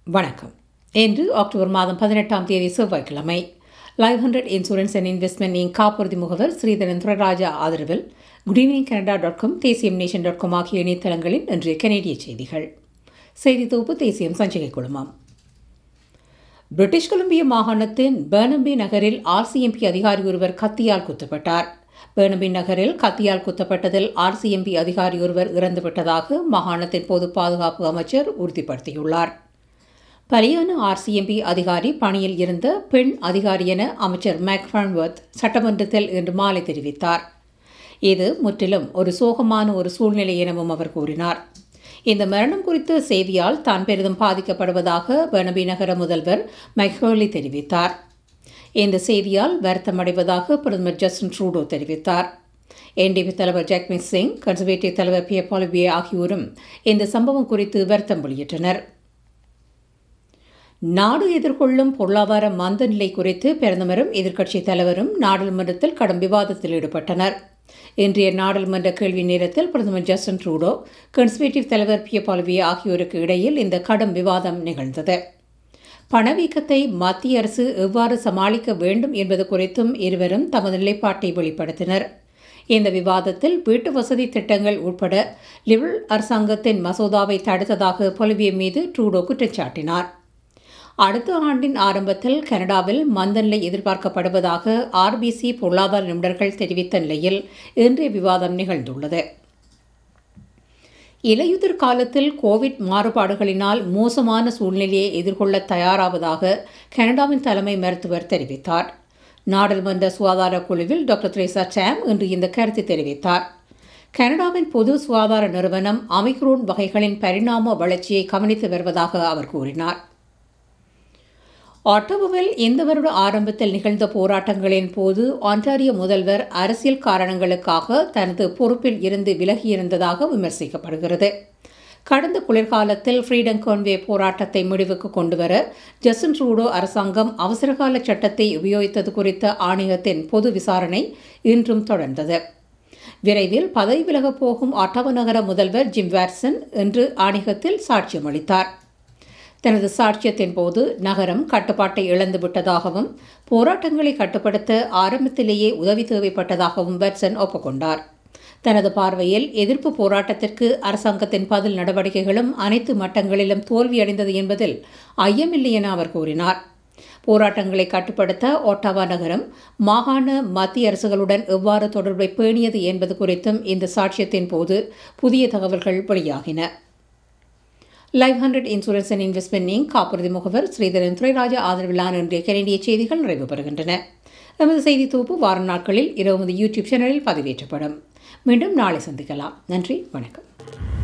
வணக்கம் இன்று அக்டோபர் மாதம் பதினெட்டாம் தேதி செவ்வாய்க்கிழமை life hundred insurance and investment Inc காப்புறுதி முகவர் ஸ்ரீதரன் துரராஜா ஆதரவில் good evening Canada dot com தேசியம் நேஷன் டாட் காம் ஆகிய இணையதளங்களின் இன்றைய கனேடிய செய்திகள் செய்தி தொகுப்பு தேசியம் சஞ்சிகை குழுமம் பிரிட்டிஷ் கொலம்பிய மாகாணத்தின் பெர்னம்பி நகரில் ஆர்சிஎம்பி அதிகாரி ஒருவர் கத்தியால் குத்தப்பட்டார் பெர்னம்பி நகரில் கத்தியால் குத்தப்பட்டதில் ஆர்சிஎம்பி அதிகாரி ஒருவர் இறந்துவிட்டதாக மாகாணத்தின் பொது பாதுகாப்பு அமைச்சர் உறுதிப்படுத்தியுள்ளார் பலியான ஆர்சிஎம்பி அதிகாரி பணியில் இருந்த பெண் அதிகாரி என அமைச்சர் மேக்ஃபான்வர்த் சட்டமன்றத்தில் இன்று மாலை தெரிவித்தார் இது முற்றிலும் ஒரு சோகமான ஒரு சூழ்நிலை எனவும் அவர் கூறினார் இந்த மரணம் குறித்த செய்தியால் தான் பெரிதும் பாதிக்கப்படுவதாக பெர்னபி நகர முதல்வர் மைக்ஹோலி தெரிவித்தார் இந்த செய்தியால் வருத்தமடைவதாக பிரதமர் ஜஸ்டின் ட்ரூடோ தெரிவித்தார் என்டிபி தலைவர் ஜக்மீத் சிங் கன்சர்வேட்டிவ் தலைவர் பி பாலிபியே ஆகியோரும் இந்த சம்பவம் குறித்து வருத்தம் வெளியிட்டனர் நாடு எதிர்கொள்ளும் பொருளாதார மந்த நிலை குறித்து பிரதமரும் எதிர்க்கட்சித் தலைவரும் நாடாளுமன்றத்தில் கடும் விவாதத்தில் ஈடுபட்டனர் இன்றைய நாடாளுமன்ற கேள்வி நேரத்தில் பிரதமர் ஜஸ்டின் ட்ரூடோ கன்சர்வேட்டிவ் தலைவர் பி பால்வி ஆகியோருக்கு இடையில் இந்த கடும் விவாதம் நிகழ்ந்தது பணவீக்கத்தை மத்திய அரசு எவ்வாறு சமாளிக்க வேண்டும் என்பது குறித்தும் இருவரும் தமது நிலைப்பாட்டை வெளிப்படுத்தினர் இந்த விவாதத்தில் வீட்டு வசதி திட்டங்கள் உட்பட லிபரல் அரசாங்கத்தின் மசோதாவை தடுத்ததாக பொலிவிய மீது ட்ரூடோ குற்றச்சாட்டினார் அடுத்த ஆண்டின் ஆரம்பத்தில் கனடாவில் மந்தநிலை எதிர்பார்க்கப்படுவதாக ஆர்பிசி பொருளாதார நிபுணர்கள் தெரிவித்த நிலையில் இன்றைய விவாதம் நிகழ்ந்துள்ளது இலையுதிர் காலத்தில் கோவிட் மாறுபாடுகளினால் மோசமான சூழ்நிலையை எதிர்கொள்ள தயாராவதாக கனடாவின் தலைமை மருத்துவர் தெரிவித்தார் நாடாளுமன்ற சுகாதார குழுவில் டாக்டர் த்ரேசா டேம் இன்று இந்த கருத்து தெரிவித்தார் கனடாவின் பொது சுகாதார நிறுவனம் அமிக்ரோன் வகைகளின் பரிணாம வளர்ச்சியை கவனித்து வருவதாக அவர் கூறினார் ஆட்டோவில் இந்த வருட ஆரம்பத்தில் நிகழ்ந்த போராட்டங்களின் போது ஆண்டாரிய முதல்வர் அரசியல் காரணங்களுக்காக தனது பொறுப்பில் இருந்து விலகியிருந்ததாக விமர்சிக்கப்படுகிறது கடந்த குளிர்காலத்தில் ஃப்ரீடம் கான்வே போராட்டத்தை முடிவுக்கு கொண்டுவர ஜஸ்டின் ட்ரூடோ அரசாங்கம் அவசரகால சட்டத்தை உபயோகித்தது குறித்த ஆணையத்தின் பொது விசாரணை இன்றும் தொடர்ந்தது விரைவில் பதவி விலகப் போகும் ஆட்டவ நகர முதல்வர் ஜிம் வேர்சன் இன்று ஆணையத்தில் சாட்சியம் அளித்தார் தனது சாட்சியத்தின் போது நகரம் கட்டுப்பாட்டை இழந்துவிட்டதாகவும் போராட்டங்களை கட்டுப்படுத்த ஆரம்பத்திலேயே உதவி தேவைப்பட்டதாகவும் வெர்சன் ஒப்புக்கொண்டார் தனது பார்வையில் எதிர்ப்பு போராட்டத்திற்கு அரசாங்கத்தின் பதில் நடவடிக்கைகளும் அனைத்து மட்டங்களிலும் தோல்வியடைந்தது என்பதில் ஐயமில்லை என அவர் கூறினார் போராட்டங்களை கட்டுப்படுத்த ஒட்டாவா நகரம் மாகாண மத்திய அரசுகளுடன் எவ்வாறு தொடர்பை பேணியது என்பது குறித்தும் இந்த சாட்சியத்தின் போது புதிய தகவல்கள் வெளியாகின life hundred insurance and investment Inc காப்புறுதி முகவர் ஸ்ரீதரன் துரைராஜா ஆதரவிலான இன்றைய கனடிய செய்திகள் நிறைவு பெறுகின்றன நமது செய்தி தொகுப்பு வார நாட்களில் இரவு யூடியூப் சேனலில் பதிவேற்றப்படும் மீண்டும் நாளை சந்திக்கலாம் நன்றி வணக்கம்